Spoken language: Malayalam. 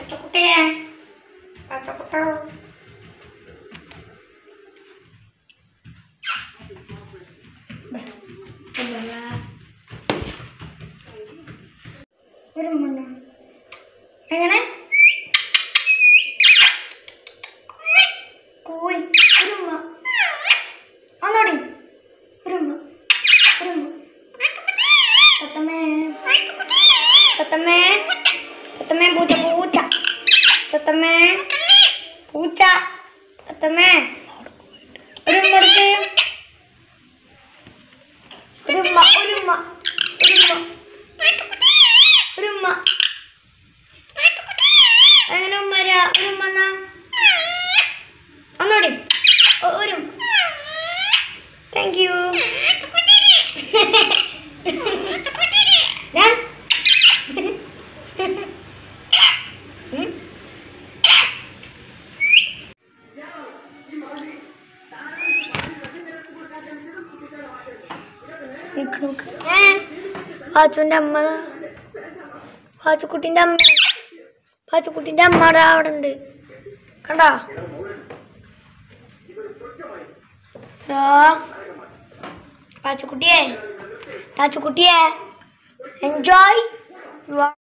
പച്ചക്കുട്ടിയെ പച്ചക്കുട്ട ഒരു മുന്ന എങ്ങനെ കോയി ഒരു ഉമ്മ ഒന്നോടി ഒരു ഉമ്മ ഒരു ഉമ്മ തത്തമ്മേ തത്തമ്മേ തത്തമ്മേ പൂച്ച പൂച്ച തത്തമ്മേ പൂച്ച തത്തമ്മേ ഒരു ഉമ്മ എടുക്ക് ഒരു ഉമ്മ ഒരു ഉമ്മ ഒരു ഉമ്മ ഒരു ഉമ്മ അങ്ങനെ ഉമ്മ തരാ ഒരു ഉമ്മ എന്നാ ഒന്നുകൂടി ഒ- ഒരു താങ്ക് യു ഞാൻ ഉം? നിക്ക് നോക്ക്. ഏ പാച്ചുവിന്റെ അമ്മ ദാ. പാച്ചുക്കുട്ടിന്റെ അമ്മ പാച്ചുക്കുട്ടിന്റെ അമ്മ ദാ അവിടെ ഉണ്ട് കണ്ടോ ദാ. പാച്ചുക്കുട്ടിയെ പാച്ചുക്കുട്ടിയെ എൻജോയ്